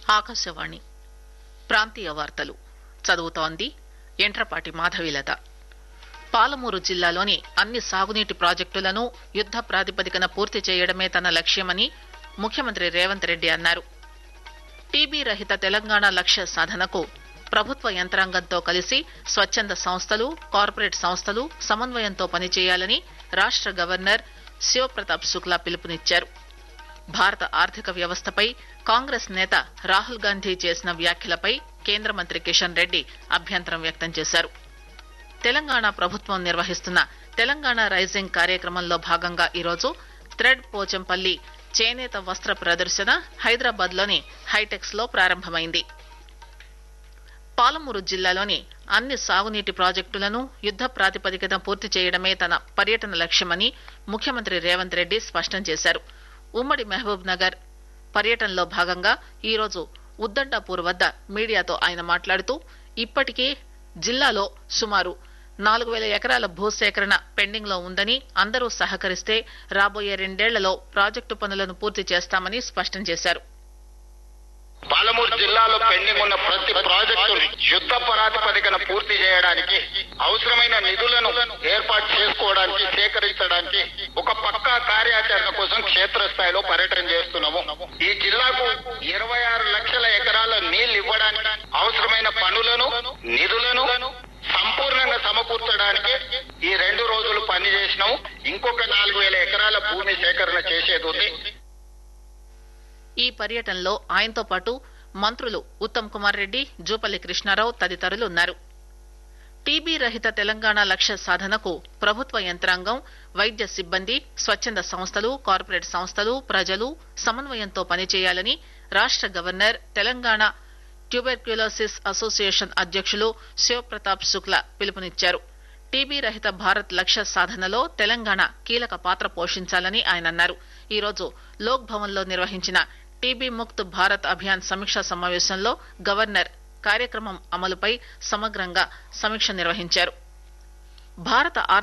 ఆకాశవాణి ప్రాంతీయ వార్తలు చదువుతోంది ఎంట్రపాటి మాధవీలత పాలమూరు జిల్లాలోని అన్ని సాగునీటి ప్రాజెక్టులను యుద్ద ప్రాతిపదికన పూర్తి చేయడమే తన లక్ష్యమని ముఖ్యమంత్రి రేవంత్ రెడ్డి అన్నారు టీబీ రహిత తెలంగాణ లక్ష్య సాధనకు ప్రభుత్వ యంత్రాంగంతో కలిసి స్వచ్చంద సంస్థలు కార్పొరేట్ సంస్థలు సమన్వయంతో పనిచేయాలని రాష్ట గవర్నర్ శివప్రతాప్ శుక్లా పిలుపునిచ్చారు భారత ఆర్థిక వ్యవస్థపై కాంగ్రెస్ నేత రాహుల్ గాంధీ చేసిన వ్యాఖ్యలపై కేంద్ర మంత్రి కిషన్ రెడ్డి అభ్యంతరం వ్యక్తం చేశారు తెలంగాణ ప్రభుత్వం నిర్వహిస్తున్న తెలంగాణ రైజింగ్ కార్యక్రమంలో భాగంగా ఈరోజు థ్రెడ్ పోచంపల్లి చేనేత వస్త్ర ప్రదర్శన హైదరాబాద్ లోని హైటెక్స్ లో ప్రారంభమైంది పాలమూరు జిల్లాలోని అన్ని సాగునీటి ప్రాజెక్టులను యుద్ద ప్రాతిపదికన పూర్తి చేయడమే తన పర్యటన లక్ష్యమని ముఖ్యమంత్రి రేవంత్ రెడ్డి స్పష్టం చేశారు ఉమ్మడి మహబూబ్ నగర్ పర్యటనలో భాగంగా ఈరోజు ఉద్దండాపూర్ వద్ద మీడియాతో ఆయన మాట్లాడుతూ ఇప్పటికే జిల్లాలో సుమారు నాలుగు వేల ఎకరాల భూసేకరణ పెండింగ్ లో ఉందని అందరూ సహకరిస్తే రాబోయే రెండేళ్లలో ప్రాజెక్టు పనులను పూర్తి చేస్తామని స్పష్టం చేశారు పాలమూరు జిల్లాలో పెండింగ్ ఉన్న ప్రతి ప్రాజెక్టు యుద్ధ ప్రాతిపదికన పూర్తి చేయడానికి అవసరమైన నిధులను ఏర్పాటు చేసుకోవడానికి సేకరించడానికి ఒక పక్కా కార్యాచరణ కోసం క్షేత్రస్థాయిలో పర్యటన చేస్తున్నాము ఈ జిల్లాకు ఇరవై ఆరు లక్షల ఎకరాల నీళ్లు ఇవ్వడానికి అవసరమైన పనులను నిధులను సంపూర్ణంగా సమకూర్చడానికి ఈ రెండు రోజులు పని చేసినాము ఇంకొక నాలుగు వేల ఎకరాల భూమి సేకరణ చేసేది ఉంది ఈ పర్యటనలో ఆయనతో పాటు మంత్రులు ఉత్తమ్ కుమార్ రెడ్డి జూపల్లి కృష్ణారావు తదితరులు ఉన్నారు టీబీ రహిత తెలంగాణ లక్ష్య సాధనకు ప్రభుత్వ యంత్రాంగం వైద్య సిబ్బంది స్వచ్చంద సంస్థలు కార్పొరేట్ సంస్థలు ప్రజలు సమన్వయంతో పనిచేయాలని రాష్ట గవర్నర్ తెలంగాణ ట్యూబెర్క్యులోసిస్ అసోసియేషన్ అధ్యక్షులు శివప్రతాప్ శుక్లా పిలుపునిచ్చారు టీబీ రహిత భారత్ లక్ష్య సాధనలో తెలంగాణ కీలక పాత్ర పోషించాలని ఆయన అన్నారు ఈరోజు లోక్ భవన్ లో నిర్వహించిన టీబీ ముక్త్ భారత్ అభియాన్ సమీక్షా సమావేశంలో గవర్నర్ కార్యక్రమం అమలుపై సమగ్రంగా సమీక్ష నిర్వహించారు భారత